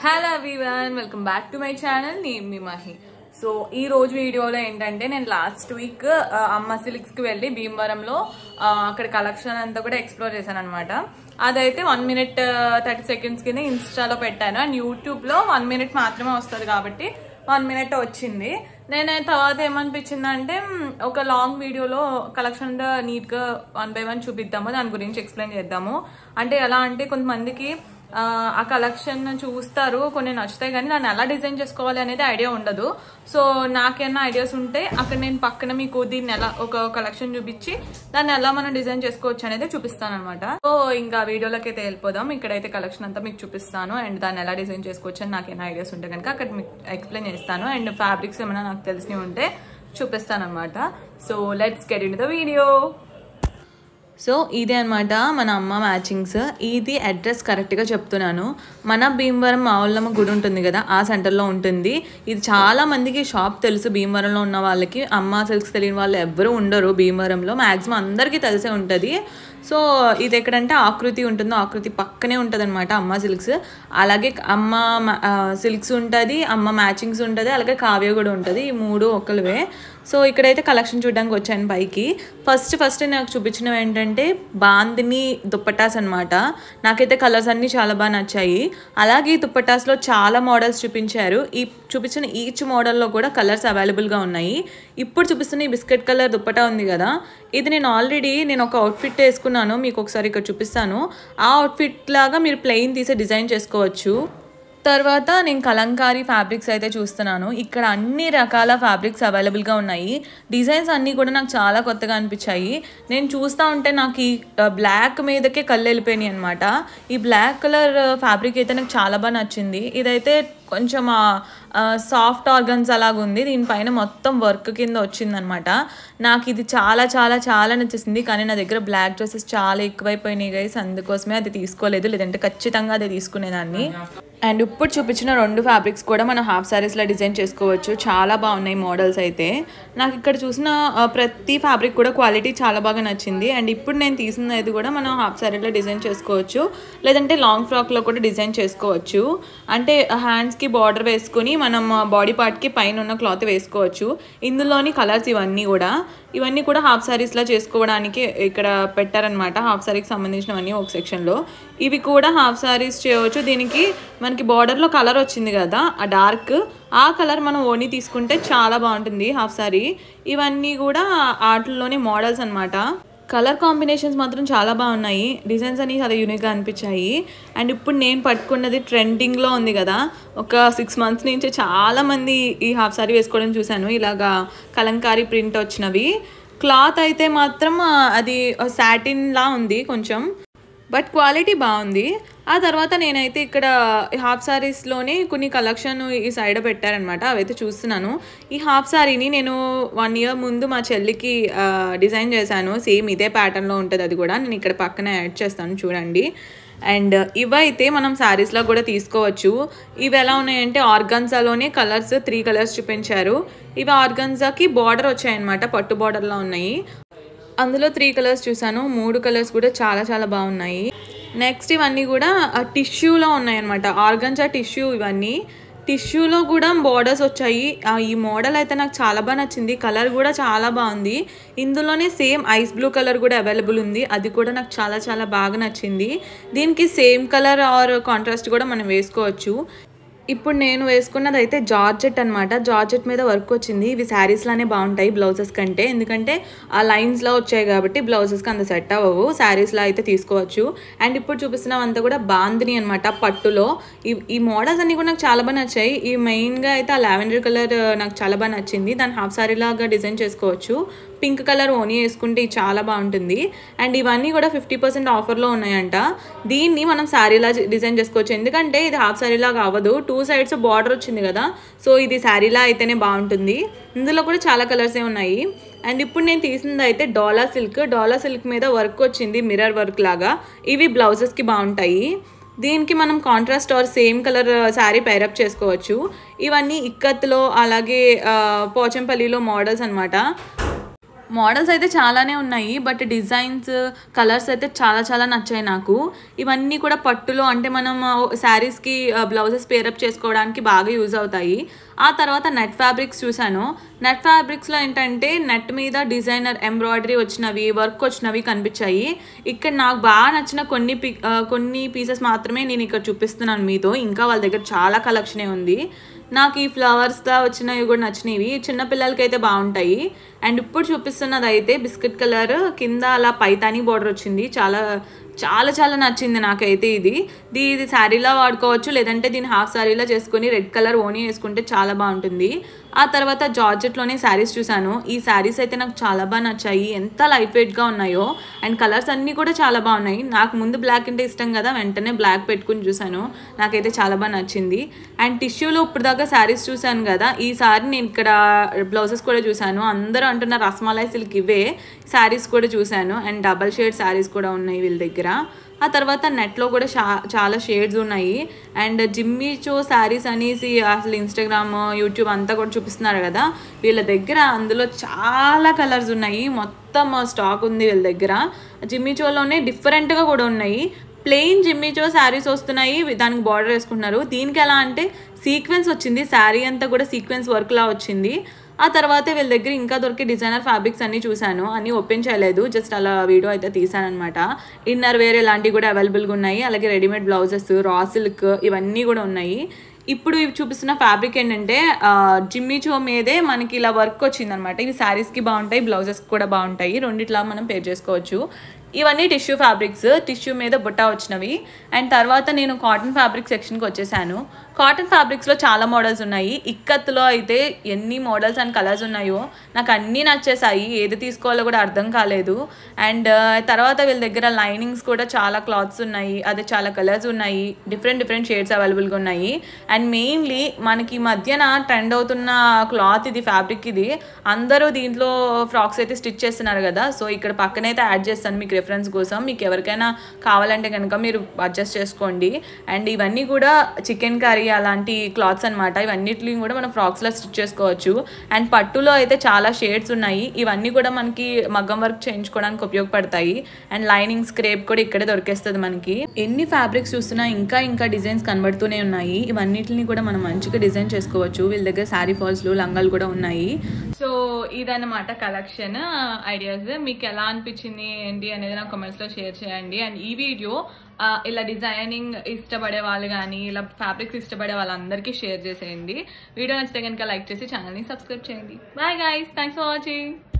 hello everyone welcome back to my channel నేను మీ Mahi so ఈ రోజు వీడియోలో ఏంటంటే నేను లాస్ట్ వీక్ అమ్మ సిల్క్స్ కి వెళ్ళి భీమవరంలో ఆ, అక్కడ కలెక్షన్ అంతా కూడా ఎక్స్ప్లోర్ చేశాను అనమాట అదైతే వన్ మినిట్ థర్టీ సెకండ్స్ కింద ఇన్స్టాలో పెట్టాను అండ్ యూట్యూబ్ లో వన్ మినిట్ మాత్రమే వస్తుంది కాబట్టి వన్ మినిట్ వచ్చింది నేను తర్వాత ఏమనిపించింది అంటే ఒక లాంగ్ వీడియోలో కలెక్షన్ నీట్ గా వన్ బై వన్ చూపిద్దాము దాని గురించి ఎక్స్ప్లెయిన్ చేద్దాము అంటే ఎలా అంటే కొంతమందికి ఆ, ఆ కలెక్షన్ చూస్తారు కొన్ని నచ్చుతాయి కానీ దాన్ని ఎలా డిజైన్ చేసుకోవాలి అనేది ఐడియా ఉండదు సో నాకేమైనా ఐడియాస్ ఉంటే అక్కడ నేను పక్కన మీకు దీన్ని ఎలా ఒక కలెక్షన్ చూపించి దాన్ని ఎలా మనం డిజైన్ చేసుకోవచ్చు అనేది చూపిస్తాను అనమాట సో ఇంకా వీడియోలోకి అయితే వెళ్ళిపోదాం ఇక్కడైతే కలెక్షన్ అంతా మీకు చూపిస్తాను అండ్ దాన్ని ఎలా డిజైన్ చేసుకోవచ్చు అని నాకేమైనా ఐడియాస్ ఉంటే కనుక అక్కడ మీకు ఎక్స్ప్లెయిన్ చేస్తాను అండ్ ఫ్యాబ్రిక్స్ ఏమైనా నాకు తెలిసినవి ఉంటే చూపిస్తాను అనమాట so let's get in the video so ఇదే అనమాట మన అమ్మ మ్యాచింగ్స్ ఇది అడ్రస్ కరెక్ట్గా చెప్తున్నాను మన భీమవరం మావుల్లమ్మ గుడి ఉంటుంది కదా ఆ సెంటర్లో ఉంటుంది ఇది చాలా మందికి షాప్ తెలుసు భీమవరంలో ఉన్న వాళ్ళకి అమ్మ సిల్క్స్ తెలియని వాళ్ళు ఎవ్వరూ ఉండరు భీమవరంలో మ్యాక్సిమం అందరికీ తెలిసే ఉంటుంది సో ఇది ఎక్కడంటే ఆకృతి ఉంటుందో ఆకృతి పక్కనే ఉంటుంది అనమాట అమ్మ సిల్క్స్ అలాగే అమ్మ సిల్క్స్ ఉంటుంది అమ్మ మ్యాచింగ్స్ ఉంటుంది అలాగే కావ్య కూడా ఉంటుంది ఈ మూడు ఒకరివే సో ఇక్కడైతే కలెక్షన్ చూడడానికి వచ్చాను పైకి ఫస్ట్ ఫస్ట్ నాకు చూపించినవి ఏంటంటే బాందిని దుప్పటాస్ అనమాట నాకైతే కలర్స్ అన్నీ చాలా బాగా నచ్చాయి అలాగే ఈ దుప్పటాస్లో చాలా మోడల్స్ చూపించారు ఈ చూపించిన ఈచ్ మోడల్లో కూడా కలర్స్ అవైలబుల్గా ఉన్నాయి ఇప్పుడు చూపిస్తున్న ఈ బిస్కెట్ కలర్ దుప్పటా ఉంది కదా ఇది నేను ఆల్రెడీ నేను ఒక అవుట్ఫిట్ వేసుకున్నాను మీకు ఒకసారి ఇక్కడ చూపిస్తాను ఆ అవుట్ఫిట్ లాగా మీరు ప్లెయిన్ తీసి డిజైన్ చేసుకోవచ్చు తర్వాత నేను కలంకారీ ఫ్యాబ్రిక్స్ అయితే చూస్తున్నాను ఇక్కడ అన్ని రకాల ఫ్యాబ్రిక్స్ అవైలబుల్గా ఉన్నాయి డిజైన్స్ అన్నీ కూడా నాకు చాలా కొత్తగా అనిపించాయి నేను చూస్తూ ఉంటే నాకు ఈ బ్లాక్ మీదకే కళ్ళు వెళ్ళిపోయినాయి అనమాట ఈ బ్లాక్ కలర్ ఫ్యాబ్రిక్ అయితే నాకు చాలా బాగా నచ్చింది ఇదైతే కొంచెం సాఫ్ట్ ఆర్గన్స్ అలాగ ఉంది దీనిపైన మొత్తం వర్క్ కింద వచ్చిందనమాట నాకు ఇది చాలా చాలా చాలా నచ్చేసింది కానీ నా దగ్గర బ్లాక్ డ్రెస్సెస్ చాలా ఎక్కువైపోయినాయి గైస్ అందుకోసమే అది తీసుకోలేదు లేదంటే ఖచ్చితంగా అది తీసుకునేదాన్ని అండ్ ఇప్పుడు చూపించిన రెండు ఫ్యాబ్రిక్స్ కూడా మనం హాఫ్ సారీస్లో డిజైన్ చేసుకోవచ్చు చాలా బాగున్నాయి మోడల్స్ అయితే నాకు ఇక్కడ చూసిన ఆ, ప్రతి ఫ్యాబ్రిక్ కూడా క్వాలిటీ చాలా బాగా నచ్చింది అండ్ ఇప్పుడు నేను తీసినది కూడా మనం హాఫ్ సారీలో డిజైన్ చేసుకోవచ్చు లేదంటే లాంగ్ ఫ్రాక్లో కూడా డిజైన్ చేసుకోవచ్చు అంటే హ్యాండ్స్కి బార్డర్ వేసుకుని మనం బాడీ పార్ట్కి పైన ఉన్న క్లాత్ వేసుకోవచ్చు ఇందులోని కలర్స్ ఇవన్నీ కూడా ఇవన్నీ కూడా హాఫ్ సారీస్లా చేసుకోవడానికి ఇక్కడ పెట్టారనమాట హాఫ్ సారీకి సంబంధించినవన్నీ ఒక సెక్షన్లో ఇవి కూడా హాఫ్ సారీస్ చేయవచ్చు దీనికి మనకి బార్డర్లో కలర్ వచ్చింది కదా ఆ డార్క్ ఆ కలర్ మనం ఓని తీసుకుంటే చాలా బాగుంటుంది హాఫ్ సారీ ఇవన్నీ కూడా ఆటల్లోని మోడల్స్ అన్నమాట కలర్ కాంబినేషన్స్ మాత్రం చాలా బాగున్నాయి డిజైన్స్ అన్ని చాలా యూనిక్గా అనిపించాయి అండ్ ఇప్పుడు నేను పట్టుకున్నది ట్రెండింగ్లో ఉంది కదా ఒక సిక్స్ మంత్స్ నుంచి చాలామంది ఈ హాఫ్ సారీ వేసుకోవడం చూశాను ఇలాగా కలంకారీ ప్రింట్ వచ్చినవి క్లాత్ అయితే మాత్రం ఆ, అది సాటిన్ లా ఉంది కొంచెం బట్ క్వాలిటీ బాగుంది ఆ తర్వాత నేనైతే ఇక్కడ హాఫ్ సారీస్లోనే కొన్ని కలెక్షన్ ఈ సైడ్ పెట్టారనమాట అవైతే చూస్తున్నాను ఈ హాఫ్ సారీని నేను వన్ ఇయర్ ముందు మా చెల్లికి ఆ, డిజైన్ చేశాను సేమ్ ఇదే ప్యాటర్న్లో ఉంటుంది అది కూడా నేను ఇక్కడ పక్కన యాడ్ చేస్తాను చూడండి అండ్ ఇవైతే మనం శారీస్లో కూడా తీసుకోవచ్చు ఇవి ఎలా ఉన్నాయంటే ఆర్గన్జాలోనే కలర్స్ త్రీ కలర్స్ చూపించారు ఇవి ఆర్గన్జాకి బార్డర్ వచ్చాయన్నమాట పట్టు బార్డర్లో ఉన్నాయి అందులో త్రీ కలర్స్ చూసాను మూడు కలర్స్ కూడా చాలా చాలా బాగున్నాయి నెక్స్ట్ ఇవన్నీ కూడా టిష్యూలో ఉన్నాయన్నమాట ఆర్గన్జా టిష్యూ ఇవన్నీ టిష్యూలో కూడా బార్డర్స్ వచ్చాయి ఆ, ఈ మోడల్ అయితే నాకు చాలా బాగా నచ్చింది కలర్ కూడా చాలా బాగుంది ఇందులోనే సేమ్ ఐస్ బ్లూ కలర్ కూడా అవైలబుల్ ఉంది అది కూడా నాకు చాలా చాలా బాగా నచ్చింది దీనికి సేమ్ కలర్ ఆర్ కాంట్రాస్ట్ కూడా మనం వేసుకోవచ్చు ఇప్పుడు నేను వేసుకున్నది అయితే జార్జెట్ అనమాట జార్జెట్ మీద వర్క్ వచ్చింది ఇవి శారీస్లానే బాగుంటాయి బ్లౌజెస్ కంటే ఎందుకంటే ఆ లైన్స్లో వచ్చాయి కాబట్టి బ్లౌజెస్కి అంత సెట్ అవ్వవు శారీస్లో అయితే తీసుకోవచ్చు అండ్ ఇప్పుడు చూపిస్తున్నవంతా కూడా బాందిని అనమాట పట్టులో ఈ ఈ మోడల్స్ అన్ని కూడా నాకు చాలా బాగా నచ్చాయి ఈ మెయిన్గా అయితే ఆ లావెండర్ కలర్ నాకు చాలా బాగా నచ్చింది దాన్ని హాఫ్ సారీ లాగా డిజైన్ చేసుకోవచ్చు పింక్ కలర్ ఓనీ వేసుకుంటే ఇది చాలా బాగుంటుంది అండ్ ఇవన్నీ కూడా ఫిఫ్టీ పర్సెంట్ ఆఫర్లో ఉన్నాయంట దీన్ని మనం శారీలా డిజైన్ చేసుకోవచ్చు ఎందుకంటే ఇది హాఫ్ శారీలాగా అవ్వదు టూ సైడ్స్ బార్డర్ వచ్చింది కదా సో ఇది శారీలా అయితేనే బాగుంటుంది ఇందులో కూడా చాలా కలర్సే ఉన్నాయి అండ్ ఇప్పుడు నేను తీసింది అయితే డోలా సిల్క్ డోలా సిల్క్ మీద వర్క్ వచ్చింది మిర్రర్ వర్క్ లాగా ఇవి బ్లౌజెస్కి బాగుంటాయి దీనికి మనం contrast or same colour sari pair up చేసుకోవచ్చు ఇవన్నీ ఇక్కత్లో అలాగే ఆ, పోచంపల్లిలో మోడల్స్ అనమాట మోడల్స్ అయితే చాలానే ఉన్నాయి బట్ డిజైన్స్ కలర్స్ అయితే చాలా చాలా నచ్చాయి నాకు ఇవన్నీ కూడా పట్టులో అంటే మనం శారీస్కి బ్లౌజెస్ పేరప్ చేసుకోవడానికి బాగా యూజ్ అవుతాయి ఆ తర్వాత నెట్ ఫ్యాబ్రిక్స్ చూశాను నెట్ ఫ్యాబ్రిక్స్లో ఏంటంటే నెట్ మీద డిజైనర్ ఎంబ్రాయిడరీ వచ్చినవి వర్క్ వచ్చినవి కనిపించాయి ఇక్కడ నాకు బాగా నచ్చిన కొన్ని పి ఆ, కొన్ని పీసెస్ మాత్రమే నేను ఇక్కడ చూపిస్తున్నాను మీతో ఇంకా వాళ్ళ దగ్గర చాలా కలెక్షనే ఉంది నాకు ఈ ఫ్లవర్స్తో వచ్చినవి కూడా నచ్చినవి చిన్న పిల్లలకి అయితే బాగుంటాయి అండ్ ఇప్పుడు చూపిస్తున్నది అయితే బిస్కెట్ కలర్ కింద అలా పైతాని బార్డర్ వచ్చింది చాలా చాలా చాలా నచ్చింది నాకైతే ఇది దీ ఇది శారీలా వాడుకోవచ్చు లేదంటే దీన్ని హాఫ్ శారీలా చేసుకొని రెడ్ కలర్ ఓనీ వేసుకుంటే చాలా బాగుంటుంది ఆ తర్వాత జార్జెట్లోనే శారీస్ చూశాను ఈ శారీస్ అయితే నాకు చాలా బాగా నచ్చాయి ఎంత లైట్ వెయిట్గా ఉన్నాయో అండ్ కలర్స్ అన్నీ కూడా చాలా బాగున్నాయి నాకు ముందు బ్లాక్ అంటే ఇష్టం కదా వెంటనే బ్లాక్ పెట్టుకుని చూశాను నాకైతే చాలా బాగా నచ్చింది అండ్ టిష్యూలో ఇప్పుడు దాకా శారీస్ చూశాను కదా ఈ సారీ నేను ఇక్కడ బ్లౌజెస్ కూడా చూశాను అందరూ అంటున్న రస్మలై సిల్క్ ఇవే శారీస్ కూడా చూశాను అండ్ డబల్ షేడ్ శారీస్ కూడా ఉన్నాయి వీళ్ళ దగ్గర ఆ తర్వాత నెట్లో కూడా చా చాలా షేడ్స్ ఉన్నాయి అండ్ జిమ్మీ చో శారీస్ అనేసి అసలు ఇన్స్టాగ్రామ్ యూట్యూబ్ అంతా కూడా చూపిస్తున్నారు కదా వీళ్ళ దగ్గర అందులో చాలా కలర్స్ ఉన్నాయి మొత్తం స్టాక్ ఉంది వీళ్ళ దగ్గర జిమ్మీ చోలోనే డిఫరెంట్గా కూడా ఉన్నాయి ప్లెయిన్ జిమ్మిచో శారీస్ వస్తున్నాయి దానికి బార్డర్ వేసుకుంటున్నారు దీనికి ఎలా అంటే సీక్వెన్స్ వచ్చింది శారీ అంతా కూడా సీక్వెన్స్ వర్క్లా వచ్చింది ఆ తర్వాత వీళ్ళ దగ్గర ఇంకా దొరికే డిజైనర్ ఫ్యాబ్రిక్స్ అన్నీ చూశాను అన్నీ ఓపెన్ చేయలేదు జస్ట్ అలా వీడియో అయితే తీసాను అనమాట ఇన్నర్ వేర్ ఇలాంటివి కూడా అవైలబుల్గా ఉన్నాయి అలాగే రెడీమేడ్ బ్లౌజెస్ రా సిల్క్ ఇవన్నీ కూడా ఉన్నాయి ఇప్పుడు ఇవి చూపిస్తున్న ఫ్యాబ్రిక్ ఏంటంటే జిమ్మి చో మీదే మనకి ఇలా వర్క్ వచ్చిందనమాట ఇవి శారీస్కి బాగుంటాయి బ్లౌజెస్కి కూడా బాగుంటాయి రెండిట్లా మనం పేర్ చేసుకోవచ్చు ఇవన్నీ టిష్యూ ఫ్యాబ్రిక్స్ టిష్యూ మీద బుట్ట వచ్చినవి అండ్ తర్వాత నేను కాటన్ ఫ్యాబ్రిక్ సెక్షన్కి వచ్చేసాను కాటన్ ఫ్యాబ్రిక్స్లో చాలా మోడల్స్ ఉన్నాయి ఇక్కత్తులో అయితే ఎన్ని మోడల్స్ అండ్ కలర్స్ ఉన్నాయో నాకు అన్నీ నచ్చేసాయి ఏది తీసుకోవాలో కూడా అర్థం కాలేదు అండ్ తర్వాత వీళ్ళ దగ్గర లైనింగ్స్ కూడా చాలా క్లాత్స్ ఉన్నాయి అదే చాలా కలర్స్ ఉన్నాయి డిఫరెంట్ డిఫరెంట్ షేడ్స్ అవైలబుల్గా ఉన్నాయి అండ్ మెయిన్లీ మనకి ఈ మధ్యన ట్రెండ్ అవుతున్న క్లాత్ ఇది ఫ్యాబ్రిక్ ఇది అందరూ దీంట్లో ఫ్రాక్స్ అయితే స్టిచ్ చేస్తున్నారు కదా సో ఇక్కడ పక్కనైతే యాడ్ చేస్తాను మీకు రెఫరెన్స్ కోసం మీకు ఎవరికైనా కావాలంటే కనుక మీరు అడ్జస్ట్ చేసుకోండి అండ్ ఇవన్నీ కూడా చికెన్ కర్రీ అలాంటి క్లాత్స్ అనమాట ఇవన్నిటిని కూడా మనం ఫ్రాక్స్లో స్టిచ్ చేసుకోవచ్చు అండ్ పట్టులో అయితే చాలా షేడ్స్ ఉన్నాయి ఇవన్నీ కూడా మనకి మగ్గం వర్క్ చేయించుకోవడానికి ఉపయోగపడతాయి అండ్ లైనింగ్ స్క్రేప్ కూడా ఇక్కడే దొరికేస్తుంది మనకి ఎన్ని ఫ్యాబ్రిక్స్ చూస్తున్నా ఇంకా ఇంకా డిజైన్స్ కనబడుతూనే ఉన్నాయి ఇవన్నిటిని కూడా మనం మంచిగా డిజైన్ చేసుకోవచ్చు వీళ్ళ దగ్గర శారీ ఫాల్స్లు లంగాలు కూడా ఉన్నాయి సో ఇదన్నమాట కలెక్షన్ ఐడియాస్ మీకు ఎలా అనిపించింది ఏంటి అనేది నాకు కామెంట్స్లో షేర్ చేయండి అండ్ ఈ వీడియో ఆ, ఇలా డిజైనింగ్ ఇష్టపడే వాళ్ళు కానీ ఇలా ఫ్యాబ్రిక్స్ ఇష్టపడే వాళ్ళందరికీ షేర్ చేసేయండి వీడియో నచ్చితే కనుక లైక్ చేసి ఛానల్ని సబ్స్క్రైబ్ చేయండి bye guys thanks for watching